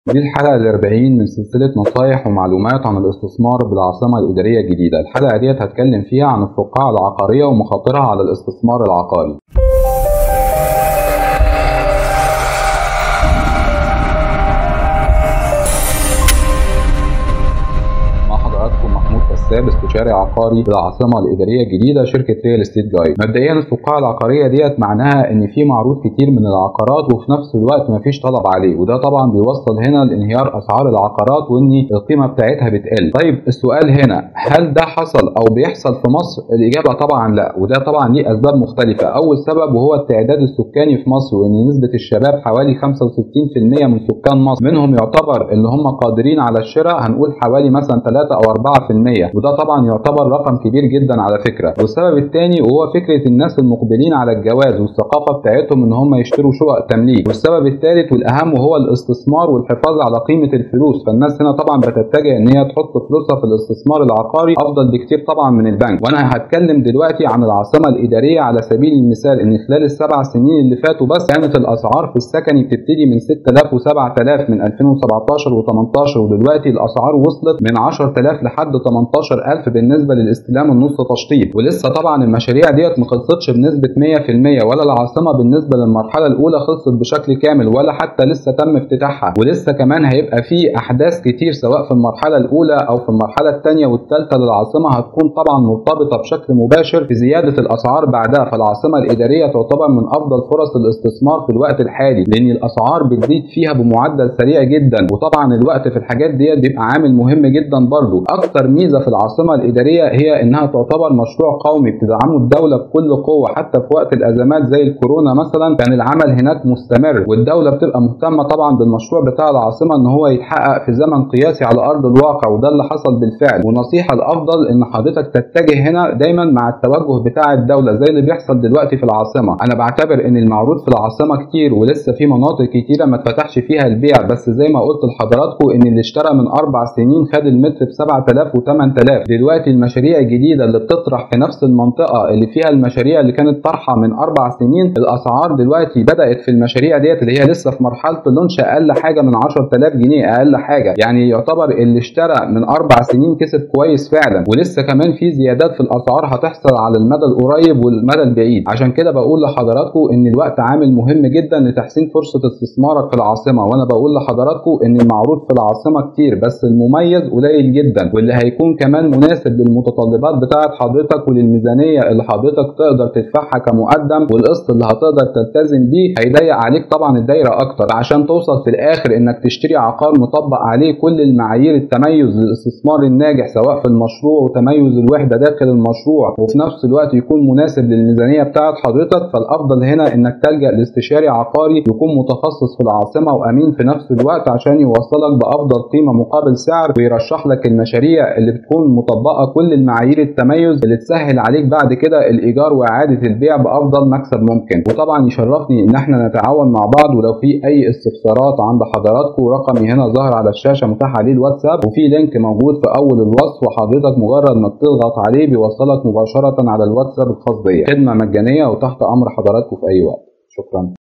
دي الحلقة الأربعين من سلسلة نصايح ومعلومات عن الاستثمار بالعاصمة الإدارية الجديدة الحلقة ديت هتكلم فيها عن الفقاعة العقارية ومخاطرها على الاستثمار العقاري مع حضراتكم محمود كساب استشاري عقاري بالعاصمه الاداريه الجديده شركه ريال استيت جايد مبدئيا الفقاعه العقاريه ديت معناها ان في معروض كتير من العقارات وفي نفس الوقت مفيش طلب عليه وده طبعا بيوصل هنا لانهيار اسعار العقارات وان القيمه بتاعتها بتقل طيب السؤال هنا هل ده حصل او بيحصل في مصر الاجابه طبعا لا وده طبعا ليه اسباب مختلفه اول سبب وهو التعداد السكاني في مصر وان نسبه الشباب حوالي 65% من سكان مصر منهم يعتبر اللي هم قادرين على الشراء هنقول حوالي مثلا 3 او 4% وده طبعا يعتبر رقم كبير جدا على فكره والسبب الثاني وهو فكره الناس المقبلين على الجواز والثقافه بتاعتهم ان هم يشتروا شقق تمليك والسبب الثالث والاهم وهو الاستثمار والحفاظ على قيمه الفلوس فالناس هنا طبعا بتتجه ان هي تحط فلوسها في الاستثمار العقاري افضل بكتير طبعا من البنك وانا هتكلم دلوقتي عن العاصمه الاداريه على سبيل المثال ان خلال السبع سنين اللي فاتوا بس كانت الاسعار في السكني بتبتدي من 6000 و7000 من 2017 و18 ودلوقتي الاسعار وصلت من 10000 لحد 18000 بالنسبه للاستلام النص تشطيب ولسه طبعا المشاريع ديت ما خلصتش بنسبه 100% ولا العاصمه بالنسبه للمرحله الاولى خلصت بشكل كامل ولا حتى لسه تم افتتاحها ولسه كمان هيبقى في احداث كتير سواء في المرحله الاولى او في المرحله الثانيه والثالثه للعاصمه هتكون طبعا مرتبطه بشكل مباشر بزياده الاسعار بعدها فالعاصمه الاداريه تعتبر من افضل فرص الاستثمار في الوقت الحالي لان الاسعار بتزيد فيها بمعدل سريع جدا وطبعا الوقت في الحاجات ديت بيبقى عامل مهم جدا برضو اكتر ميزه في العاصمه الاداريه هي انها تعتبر مشروع قومي بتدعمه الدوله بكل قوه حتى في وقت الازمات زي الكورونا مثلا كان العمل هناك مستمر والدوله بتبقى مهتمه طبعا بالمشروع بتاع العاصمه ان هو يتحقق في زمن قياسي على ارض الواقع وده اللي حصل بالفعل ونصيحه الافضل ان حضرتك تتجه هنا دايما مع التوجه بتاع الدوله زي اللي بيحصل دلوقتي في العاصمه انا بعتبر ان المعروض في العاصمه كتير ولسه في مناطق كتيره ما اتفتحش فيها البيع بس زي ما قلت لحضراتكم ان اللي اشترى من اربع سنين خد المتر ب 7000 و 8000 دلوقتي المشاريع الجديده اللي بتطرح في نفس المنطقه اللي فيها المشاريع اللي كانت طرحه من اربع سنين الاسعار دلوقتي بدات في المشاريع ديت اللي هي لسه في مرحله اللونش اقل حاجه من 10000 جنيه اقل حاجه يعني يعتبر اللي اشترى من اربع سنين كسب كويس فعلا ولسه كمان في زيادات في الاسعار هتحصل على المدى القريب والمدى البعيد عشان كده بقول لحضراتكم ان الوقت عامل مهم جدا لتحسين فرصه استثمارك في العاصمه وانا بقول لحضراتكم ان المعروض في العاصمه كتير بس المميز قليل جدا واللي هيكون كمان مناسب للمتطلبات بتاعه حضرتك وللميزانيه اللي حضرتك تقدر تدفعها كمقدم والقسط اللي هتقدر تلتزم بيه هيضيق عليك طبعا الدايره اكتر عشان توصل في الاخر انك تشتري عقار مطبق عليه كل المعايير التميز للاستثمار الناجح سواء في المشروع وتميز الوحده داخل المشروع وفي نفس الوقت يكون مناسب للميزانيه بتاعه حضرتك فالافضل هنا انك تلجا لاستشاري عقاري يكون متخصص في العاصمه وامين في نفس الوقت عشان يوصلك بافضل قيمه مقابل سعر ويرشح لك المشاريع اللي بتكون مطبقه كل المعايير التميز اللي تسهل عليك بعد كده الايجار واعاده البيع بافضل مكسب ممكن وطبعا يشرفني ان احنا نتعاون مع بعض ولو في اي استفسارات عند حضراتكم رقمي هنا ظاهر على الشاشه متاح عليه الواتساب وفي لينك موجود في اول الوصف وحضرتك مجرد ما بتضغط عليه بيوصلك مباشره على الواتساب الخاص بيا خدمه مجانيه وتحت امر حضراتكم في اي وقت شكرا